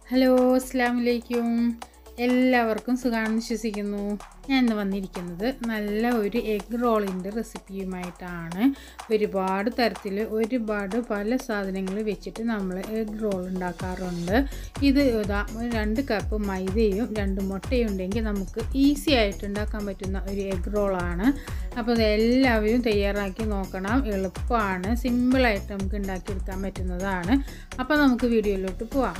hello അസ്സാം വലൈക്കും എല്ലാവർക്കും സുഖമാണെന്ന് വിശ്വസിക്കുന്നു ഞാൻ ഇന്ന് വന്നിരിക്കുന്നത് നല്ല ഒരു എഗ് റോളിൻ്റെ റെസിപ്പിയുമായിട്ടാണ് ഒരുപാട് തരത്തിൽ ഒരുപാട് പല സാധനങ്ങൾ വെച്ചിട്ട് നമ്മൾ എഗ് റോൾ ഉണ്ടാക്കാറുണ്ട് ഇത് ഇതാ രണ്ട് കപ്പ് മൈദയും രണ്ട് മുട്ടയും ഉണ്ടെങ്കിൽ നമുക്ക് ഈസി ആയിട്ട് ഉണ്ടാക്കാൻ പറ്റുന്ന ഒരു എഗ് റോളാണ് അപ്പോൾ ഇത് എല്ലാവരും തയ്യാറാക്കി നോക്കണം എളുപ്പമാണ് സിമ്പിളായിട്ട് നമുക്ക് ഉണ്ടാക്കിയെടുക്കാൻ പറ്റുന്നതാണ് അപ്പോൾ നമുക്ക് വീഡിയോയിലോട്ട് പോവാം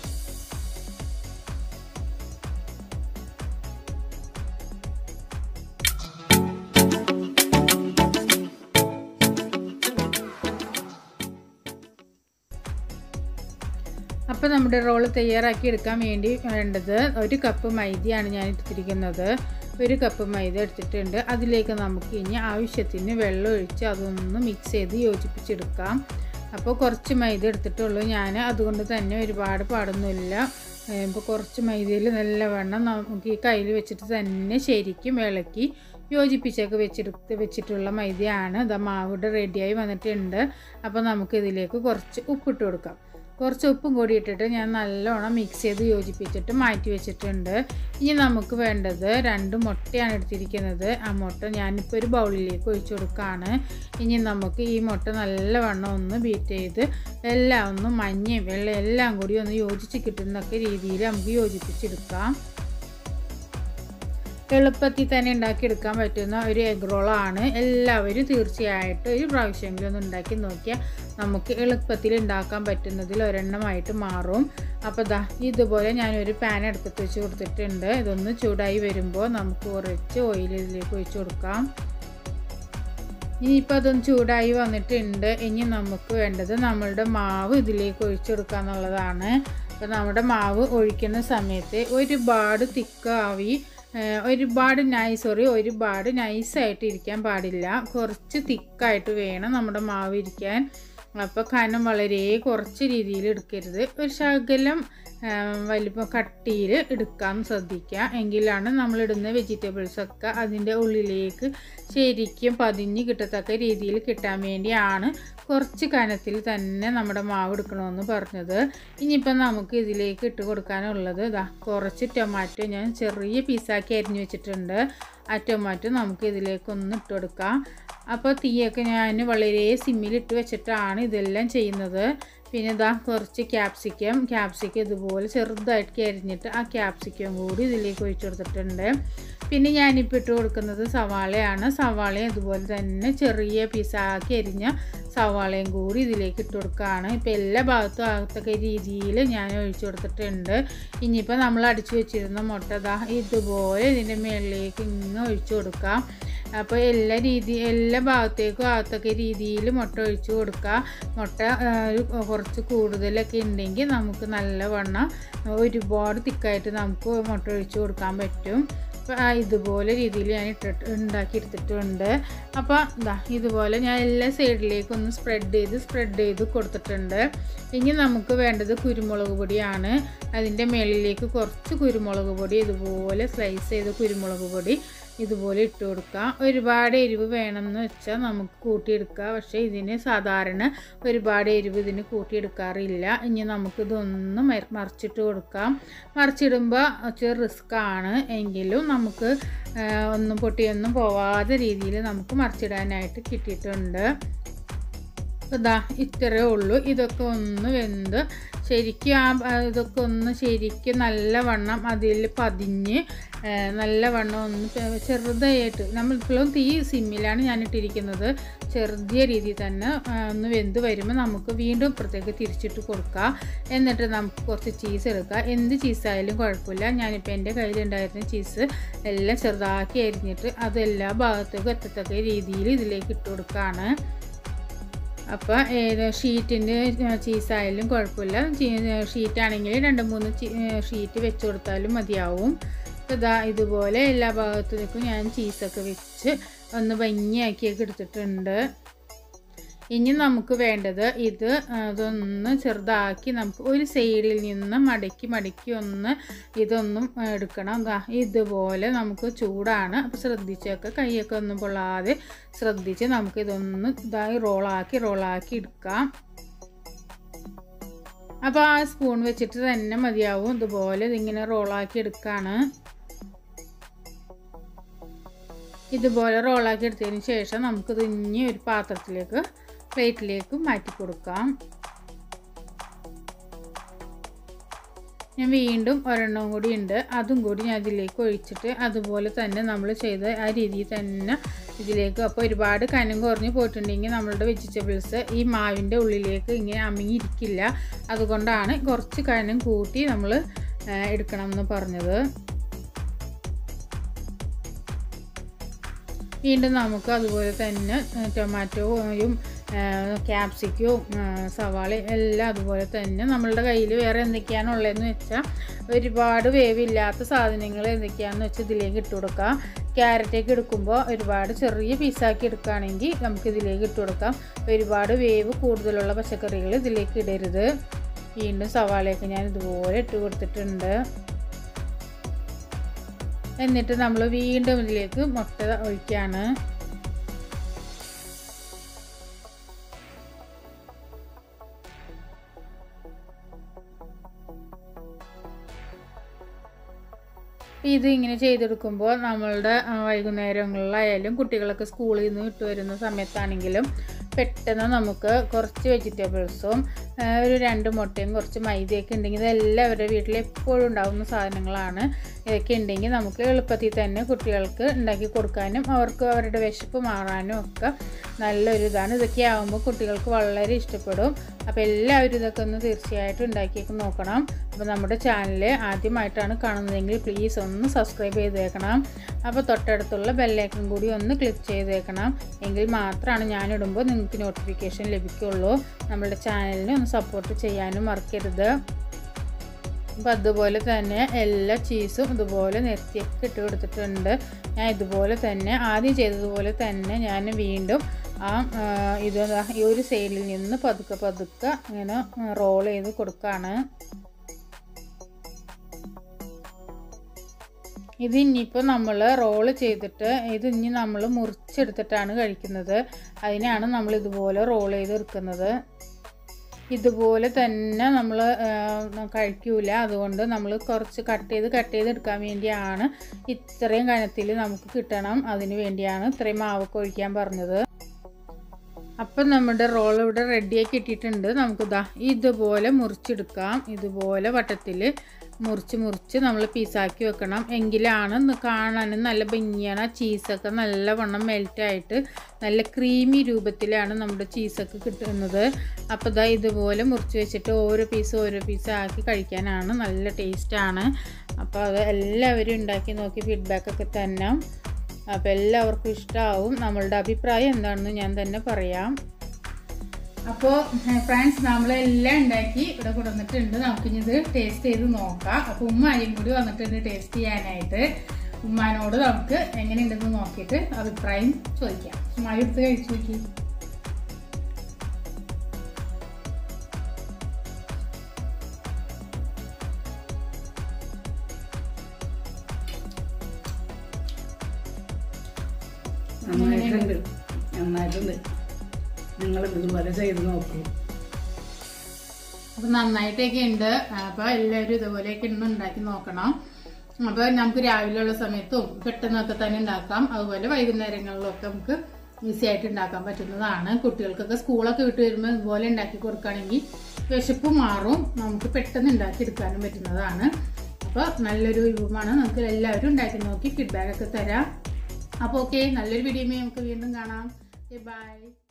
അപ്പോൾ നമ്മുടെ റോള് തയ്യാറാക്കി എടുക്കാൻ വേണ്ടി വേണ്ടത് ഒരു കപ്പ് മൈദയാണ് ഞാൻ എടുത്തിരിക്കുന്നത് ഒരു കപ്പ് മൈദ എടുത്തിട്ടുണ്ട് അതിലേക്ക് നമുക്ക് ഇനി ആവശ്യത്തിന് വെള്ളം ഒഴിച്ച് അതൊന്ന് മിക്സ് ചെയ്ത് യോജിപ്പിച്ചെടുക്കാം അപ്പോൾ കുറച്ച് മൈദ എടുത്തിട്ടുള്ളൂ ഞാൻ അതുകൊണ്ട് തന്നെ ഒരുപാട് പാടൊന്നുമില്ല ഇപ്പോൾ കുറച്ച് മൈദയിൽ നല്ല വെണ്ണം നമുക്ക് ഈ കയ്യിൽ വെച്ചിട്ട് തന്നെ ശരിക്കും ഇളക്കി യോജിപ്പിച്ചൊക്കെ വെച്ചെടുത്ത് വെച്ചിട്ടുള്ള മൈദയാണ് ഇതാ മാവിടെ റെഡിയായി വന്നിട്ടുണ്ട് അപ്പോൾ നമുക്ക് ഇതിലേക്ക് കുറച്ച് ഉപ്പിട്ട് കൊടുക്കാം കുറച്ച് ഉപ്പും കൂടി ഇട്ടിട്ട് ഞാൻ നല്ലോണം മിക്സ് ചെയ്ത് യോജിപ്പിച്ചിട്ട് മാറ്റി വെച്ചിട്ടുണ്ട് ഇനി നമുക്ക് വേണ്ടത് രണ്ട് മുട്ടയാണ് എടുത്തിരിക്കുന്നത് ആ മുട്ട ഞാനിപ്പോൾ ഒരു ബൗളിലേക്ക് ഒഴിച്ചു കൊടുക്കുകയാണ് ഇനി നമുക്ക് ഈ മുട്ട നല്ലവണ്ണം ഒന്ന് ബീറ്റ് ചെയ്ത് എല്ലാം ഒന്ന് മഞ്ഞയും വെള്ളം എല്ലാം കൂടി ഒന്ന് യോജിച്ച് കിട്ടുന്നൊക്കെ രീതിയിൽ നമുക്ക് യോജിപ്പിച്ചെടുക്കാം എളുപ്പത്തിൽ തന്നെ ഉണ്ടാക്കിയെടുക്കാൻ പറ്റുന്ന ഒരു എഗ് റോളാണ് എല്ലാവരും തീർച്ചയായിട്ടും ഒരു പ്രാവശ്യമെങ്കിലും ഒന്ന് ഉണ്ടാക്കി നോക്കിയാൽ നമുക്ക് എളുപ്പത്തിൽ ഉണ്ടാക്കാൻ പറ്റുന്നതിൽ ഒരെണ്ണമായിട്ട് മാറും അപ്പോൾ ദാ ഇതുപോലെ ഞാനൊരു പാൻ എടുത്തിട്ട് വെച്ച് കൊടുത്തിട്ടുണ്ട് ഇതൊന്ന് ചൂടായി വരുമ്പോൾ നമുക്ക് കുറച്ച് ഓയിൽ ഇതിലേക്ക് ഒഴിച്ച് കൊടുക്കാം ഇനിയിപ്പോൾ അതൊന്ന് ചൂടായി വന്നിട്ടുണ്ട് ഇനി നമുക്ക് വേണ്ടത് നമ്മളുടെ മാവ് ഇതിലേക്ക് ഒഴിച്ചു കൊടുക്കുക എന്നുള്ളതാണ് അപ്പോൾ നമ്മുടെ മാവ് ഒഴിക്കുന്ന സമയത്ത് ഒരുപാട് തിക്കാവി ഒരുപാട് നൈസ് സോറി ഒരുപാട് നൈസായിട്ട് ഇരിക്കാൻ പാടില്ല കുറച്ച് തിക്കായിട്ട് വേണം നമ്മുടെ മാവ് ഇരിക്കാൻ അപ്പോൾ കനം വളരെ കുറച്ച് രീതിയിൽ എടുക്കരുത് ഒരു ശകലം വലിപ്പം കട്ടിയിൽ എടുക്കാൻ ശ്രദ്ധിക്കുക എങ്കിലാണ് നമ്മളിടുന്ന വെജിറ്റബിൾസൊക്കെ അതിൻ്റെ ഉള്ളിലേക്ക് ശരിക്കും പതിഞ്ഞ് കിട്ടത്തക്ക രീതിയിൽ കിട്ടാൻ വേണ്ടിയാണ് കുറച്ച് കനത്തിൽ തന്നെ നമ്മുടെ മാവ് എടുക്കണമെന്ന് പറഞ്ഞത് ഇനിയിപ്പം നമുക്ക് ഇതിലേക്ക് ഇട്ട് കൊടുക്കാനുള്ളത് ഇതാ കുറച്ച് ടൊമാറ്റോ ഞാൻ ചെറിയ പീസാക്കി അരിഞ്ഞു വെച്ചിട്ടുണ്ട് ആ ടൊമാറ്റോ നമുക്ക് ഇതിലേക്കൊന്ന് ഇട്ട് കൊടുക്കാം അപ്പോൾ തീയൊക്കെ ഞാൻ വളരെ സിമ്മിലിട്ട് വെച്ചിട്ടാണ് ഇതെല്ലാം ചെയ്യുന്നത് പിന്നെ ഇതാ കുറച്ച് ക്യാപ്സിക്കം ക്യാപ്സിക്കം ഇതുപോലെ ചെറുതായിട്ട് അരിഞ്ഞിട്ട് ആ ക്യാപ്സിക്കം കൂടി ഇതിലേക്ക് ഒഴിച്ചു കൊടുത്തിട്ടുണ്ട് പിന്നെ ഞാനിപ്പോൾ ഇട്ട് കൊടുക്കുന്നത് സവാളയാണ് സവാളയും ഇതുപോലെ തന്നെ ചെറിയ പീസാക്കി അരിഞ്ഞ സവാളയും കൂടി ഇതിലേക്ക് ഇട്ട് കൊടുക്കുകയാണ് ഇപ്പോൾ എല്ലാ ഭാഗത്തും ആകത്തക്ക രീതിയിൽ ഞാൻ ഒഴിച്ചു കൊടുത്തിട്ടുണ്ട് ഇനിയിപ്പോൾ നമ്മൾ അടിച്ചു വെച്ചിരുന്ന മുട്ട ദാ ഇതുപോലെ ഇതിൻ്റെ മുകളിലേക്ക് ഇങ്ങനെ ഒഴിച്ചു കൊടുക്കാം അപ്പോൾ എല്ലാ രീതി എല്ലാ ഭാഗത്തേക്കും ആകത്തക്ക രീതിയിൽ മുട്ട ഒഴിച്ചു കൊടുക്കുക മുട്ട കുറച്ച് കൂടുതലൊക്കെ ഉണ്ടെങ്കിൽ നമുക്ക് നല്ലവണ്ണം ഒരുപാട് തിക്കായിട്ട് നമുക്ക് മുട്ട ഒഴിച്ചു കൊടുക്കാൻ പറ്റും ഇതുപോലെ രീതിയിൽ ഞാൻ ഇട്ടിട്ട് ഉണ്ടാക്കി എടുത്തിട്ടുണ്ട് അപ്പോൾ ഇതാ ഇതുപോലെ ഞാൻ എല്ലാ സൈഡിലേക്കും ഒന്ന് സ്പ്രെഡ് ചെയ്ത് സ്പ്രെഡ് ചെയ്ത് കൊടുത്തിട്ടുണ്ട് ഇനി നമുക്ക് വേണ്ടത് കുരുമുളക് പൊടിയാണ് അതിൻ്റെ മുകളിലേക്ക് കുറച്ച് കുരുമുളക് പൊടി ഇതുപോലെ സ്ലൈസ് ചെയ്ത കുരുമുളക് പൊടി ഇതുപോലെ ഇട്ട് കൊടുക്കുക ഒരുപാട് എരിവ് വേണമെന്ന് വെച്ചാൽ നമുക്ക് കൂട്ടിയെടുക്കുക പക്ഷേ ഇതിന് സാധാരണ ഒരുപാട് എരിവ് ഇതിന് കൂട്ടിയെടുക്കാറില്ല ഇനി നമുക്കിതൊന്ന് മറിച്ചിട്ട് കൊടുക്കാം മറിച്ചിടുമ്പോൾ ഇച്ചിരി റിസ്ക് ആണ് എങ്കിലും നമുക്ക് ഒന്നും പൊട്ടിയൊന്നും പോവാതെ രീതിയിൽ നമുക്ക് മറിച്ചിടാനായിട്ട് കിട്ടിയിട്ടുണ്ട് ഇതാ ഇത്രയേ ഉള്ളൂ ഇതൊക്കെ ഒന്ന് വെന്ത് ശരിക്കും ആ ഇതൊക്കെ ഒന്ന് ശരിക്കും നല്ലവണ്ണം അതിൽ പതിഞ്ഞ് നല്ലവണ്ണം ഒന്ന് ചെറുതായിട്ട് നമ്മളിപ്പോഴും തീ സിമ്മിലാണ് ഞാൻ ഇട്ടിരിക്കുന്നത് ചെറിയ രീതിയിൽ തന്നെ ഒന്ന് വെന്ത് വരുമ്പോൾ നമുക്ക് വീണ്ടും ഇപ്പുറത്തേക്ക് തിരിച്ചിട്ട് കൊടുക്കുക എന്നിട്ട് നമുക്ക് കുറച്ച് ചീസ് എടുക്കുക എന്ത് ചീസായാലും കുഴപ്പമില്ല ഞാനിപ്പോൾ എൻ്റെ കയ്യിലുണ്ടായിരുന്ന ചീസ് എല്ലാം ചെറുതാക്കി അരിഞ്ഞിട്ട് അത് എല്ലാ ഭാഗത്തേക്കും എത്തത്തക്ക രീതിയിൽ ഇതിലേക്ക് ഇട്ട് കൊടുക്കുകയാണ് അപ്പോൾ ഏത് ഷീറ്റിൻ്റെ ചീസായാലും കുഴപ്പമില്ല ഷീറ്റാണെങ്കിൽ രണ്ട് മൂന്ന് ഷീറ്റ് വെച്ച് കൊടുത്താലും മതിയാവും ഇതാ ഇതുപോലെ എല്ലാ ഭാഗത്തേക്കും ഞാൻ ചീസൊക്കെ വെച്ച് ഒന്ന് ഭംഗിയാക്കിയൊക്കെ എടുത്തിട്ടുണ്ട് ഇനി നമുക്ക് വേണ്ടത് ഇത് ഇതൊന്ന് ചെറുതാക്കി നമുക്ക് ഒരു സൈഡിൽ നിന്ന് മടക്കി മടക്കി ഒന്ന് ഇതൊന്നും എടുക്കണം ഇതുപോലെ നമുക്ക് ചൂടാണ് അപ്പോൾ ശ്രദ്ധിച്ചൊക്കെ കൈയൊക്കെ ഒന്നും പൊള്ളാതെ ശ്രദ്ധിച്ച് നമുക്ക് ഇതൊന്ന് ഇതായി റോളാക്കി റോളാക്കി എടുക്കാം അപ്പോൾ ആ സ്പൂൺ വെച്ചിട്ട് തന്നെ മതിയാവും ഇതുപോലെ ഇതിങ്ങനെ റോളാക്കി എടുക്കുകയാണ് ഇതുപോലെ റോളാക്കി എടുത്തതിന് ശേഷം നമുക്കിത് ഇനി ഒരു പാത്രത്തിലേക്ക് പ്ലേറ്റിലേക്ക് മാറ്റി കൊടുക്കാം ഞാൻ വീണ്ടും ഒരെണ്ണം കൂടി ഉണ്ട് അതും കൂടി ഞാൻ ഇതിലേക്ക് ഒഴിച്ചിട്ട് അതുപോലെ തന്നെ നമ്മൾ ചെയ്ത ആ രീതിയിൽ തന്നെ ഇതിലേക്ക് അപ്പോൾ ഒരുപാട് കനം കുറഞ്ഞ് പോയിട്ടുണ്ടെങ്കിൽ നമ്മളുടെ വെജിറ്റബിൾസ് ഈ മാവിൻ്റെ ഉള്ളിലേക്ക് ഇങ്ങനെ അമിങ്ങിയിരിക്കില്ല അതുകൊണ്ടാണ് കുറച്ച് കനം കൂട്ടി നമ്മൾ എടുക്കണം എന്ന് പറഞ്ഞത് വീണ്ടും നമുക്ക് അതുപോലെ തന്നെ ടൊമാറ്റോയും ക്യാപ്സിക്കവും സവാളയും എല്ലാം അതുപോലെ തന്നെ നമ്മളുടെ കയ്യിൽ വേറെ എന്തൊക്കെയാണ് ഉള്ളതെന്ന് വെച്ചാൽ ഒരുപാട് വേവില്ലാത്ത സാധനങ്ങൾ എന്തൊക്കെയാണെന്ന് വെച്ചാൽ ഇതിലേക്ക് ഇട്ട് കൊടുക്കാം ക്യാരറ്റൊക്കെ എടുക്കുമ്പോൾ ഒരുപാട് ചെറിയ പീസാക്കി എടുക്കുകയാണെങ്കിൽ നമുക്ക് ഇതിലേക്ക് ഇട്ട് കൊടുക്കാം ഒരുപാട് വേവ് കൂടുതലുള്ള പച്ചക്കറികൾ ഇതിലേക്ക് ഇടരുത് വീണ്ടും സവാളയൊക്കെ ഞാൻ ഇതുപോലെ ഇട്ട് കൊടുത്തിട്ടുണ്ട് എന്നിട്ട് നമ്മൾ വീണ്ടും ഇതിലേക്ക് മുട്ട ഒഴിക്കുകയാണ് ഇത് ഇങ്ങനെ ചെയ്തെടുക്കുമ്പോൾ നമ്മളുടെ വൈകുന്നേരങ്ങളിലായാലും കുട്ടികളൊക്കെ സ്കൂളിൽ നിന്ന് വിട്ടു വരുന്ന സമയത്താണെങ്കിലും പെട്ടെന്ന് നമുക്ക് കുറച്ച് വെജിറ്റബിൾസും ഒരു രണ്ട് മുട്ടയും കുറച്ച് മൈദയൊക്കെ ഉണ്ടെങ്കിൽ ഇതെല്ലാം അവരുടെ വീട്ടിൽ എപ്പോഴും ഉണ്ടാകുന്ന സാധനങ്ങളാണ് ഇതൊക്കെ ഉണ്ടെങ്കിൽ നമുക്ക് എളുപ്പത്തിൽ തന്നെ കുട്ടികൾക്ക് ഉണ്ടാക്കി കൊടുക്കാനും അവർക്ക് അവരുടെ വിശപ്പ് മാറാനും ഒക്കെ നല്ലൊരു ഇതാണ് ഇതൊക്കെ ആകുമ്പോൾ കുട്ടികൾക്ക് വളരെ ഇഷ്ടപ്പെടും അപ്പോൾ എല്ലാവരും ഇതൊക്കെ ഒന്ന് തീർച്ചയായിട്ടും ഉണ്ടാക്കിയൊക്കെ നോക്കണം അപ്പോൾ നമ്മുടെ ചാനൽ ആദ്യമായിട്ടാണ് കാണുന്നതെങ്കിൽ പ്ലീസ് ഒന്ന് സബ്സ്ക്രൈബ് ചെയ്തേക്കണം അപ്പോൾ തൊട്ടടുത്തുള്ള ബെല്ലൈക്കൺ കൂടി ഒന്ന് ക്ലിക്ക് ചെയ്തേക്കണം എങ്കിൽ മാത്രമാണ് ഞാനിടുമ്പോൾ നിങ്ങൾക്ക് നോട്ടിഫിക്കേഷൻ ലഭിക്കുള്ളൂ നമ്മുടെ ചാനലിനെ ഒന്ന് സപ്പോർട്ട് ചെയ്യാനും മറക്കരുത് അപ്പോൾ അതുപോലെ തന്നെ എല്ലാ ചീസും ഇതുപോലെ നിരത്തിയൊക്കെ ഇട്ട് കൊടുത്തിട്ടുണ്ട് ഞാൻ ഇതുപോലെ തന്നെ ആദ്യം ചെയ്തതുപോലെ തന്നെ ഞാൻ വീണ്ടും ആ ഇത് ഈ ഒരു സൈഡിൽ നിന്ന് പതുക്കെ പതുക്കെ ഇങ്ങനെ റോൾ ചെയ്ത് കൊടുക്കുകയാണ് ഇത് ഇനിയിപ്പോൾ നമ്മൾ റോള് ചെയ്തിട്ട് ഇത് ഇനി നമ്മൾ മുറിച്ചെടുത്തിട്ടാണ് കഴിക്കുന്നത് അതിനാണ് നമ്മൾ ഇതുപോലെ റോൾ ചെയ്ത് എടുക്കുന്നത് ഇതുപോലെ തന്നെ നമ്മൾ കഴിക്കൂല അതുകൊണ്ട് നമ്മൾ കുറച്ച് കട്ട് ചെയ്ത് കട്ട് ചെയ്ത് എടുക്കാൻ വേണ്ടിയാണ് ഇത്രയും കനത്തിൽ നമുക്ക് കിട്ടണം അതിന് വേണ്ടിയാണ് ഇത്രയും മാവൊക്കെ ഒഴിക്കാൻ പറഞ്ഞത് അപ്പം നമ്മുടെ റോൾ ഇവിടെ റെഡിയാക്കി ഇട്ടിട്ടുണ്ട് നമുക്ക് ഇതാ ഇതുപോലെ മുറിച്ചെടുക്കാം ഇതുപോലെ വട്ടത്തിൽ മുറിച്ച് മുറിച്ച് നമ്മൾ പീസാക്കി വെക്കണം എങ്കിലാണ് കാണാനും നല്ല ഭംഗിയാണ് ആ ചീസൊക്കെ നല്ലവണ്ണം മെൽറ്റായിട്ട് നല്ല ക്രീമി രൂപത്തിലാണ് നമ്മുടെ ചീസൊക്കെ കിട്ടുന്നത് അപ്പോൾ ഇതാ ഇതുപോലെ മുറിച്ച് വെച്ചിട്ട് ഓരോ പീസ് ഓരോ പീസ് ആക്കി കഴിക്കാനാണ് നല്ല ടേസ്റ്റാണ് അപ്പോൾ അത് എല്ലാവരും ഉണ്ടാക്കി നോക്കി ഫീഡ്ബാക്കൊക്കെ തന്നെ അപ്പോൾ എല്ലാവർക്കും ഇഷ്ടമാവും നമ്മളുടെ അഭിപ്രായം എന്താണെന്ന് ഞാൻ തന്നെ പറയാം അപ്പോൾ ഫ്രണ്ട്സ് നമ്മളെല്ലാം ഉണ്ടാക്കി ഇവിടെ കൊടുത്തിട്ടുണ്ട് നമുക്കിനി ഇത് ടേസ്റ്റ് ചെയ്ത് നോക്കാം അപ്പോൾ ഉമ്മാനും കൂടി വന്നിട്ടുണ്ട് ടേസ്റ്റ് ചെയ്യാനായിട്ട് ഉമ്മാനോട് നമുക്ക് എങ്ങനെയുണ്ടെന്ന് നോക്കിയിട്ട് അഭിപ്രായം ചോദിക്കാം ഉമ്മായി എടുത്ത് കഴിച്ചു നോക്കി നന്നായിട്ടുണ്ട് നന്നായിട്ടുണ്ട് നിങ്ങൾ ഇതുപോലെ ചെയ്ത് നോക്കൂ അപ്പൊ നന്നായിട്ടൊക്കെ ഉണ്ട് അപ്പൊ എല്ലാവരും ഇതുപോലെയൊക്കെ ഇന്ന് ഉണ്ടാക്കി നോക്കണം അപ്പൊ നമുക്ക് രാവിലെയുള്ള സമയത്തും പെട്ടെന്നൊക്കെ തന്നെ ഉണ്ടാക്കാം അതുപോലെ വൈകുന്നേരങ്ങളിലൊക്കെ നമുക്ക് ഈസി ആയിട്ട് ഉണ്ടാക്കാൻ പറ്റുന്നതാണ് കുട്ടികൾക്കൊക്കെ സ്കൂളൊക്കെ വിട്ട് വരുമ്പോൾ ഇതുപോലെ ഉണ്ടാക്കി കൊടുക്കുകയാണെങ്കിൽ വിശപ്പ് മാറും നമുക്ക് പെട്ടെന്ന് ഉണ്ടാക്കി എടുക്കാനും പറ്റുന്നതാണ് അപ്പോൾ നല്ലൊരു വിഭവമാണ് നമുക്ക് എല്ലാവരും ഉണ്ടാക്കി നോക്കി ഫീഡ്ബാക്ക് ഒക്കെ തരാം അപ്പോൾ ഓക്കെ നല്ലൊരു വീഡിയോ നമുക്ക് വീണ്ടും കാണാം ബൈ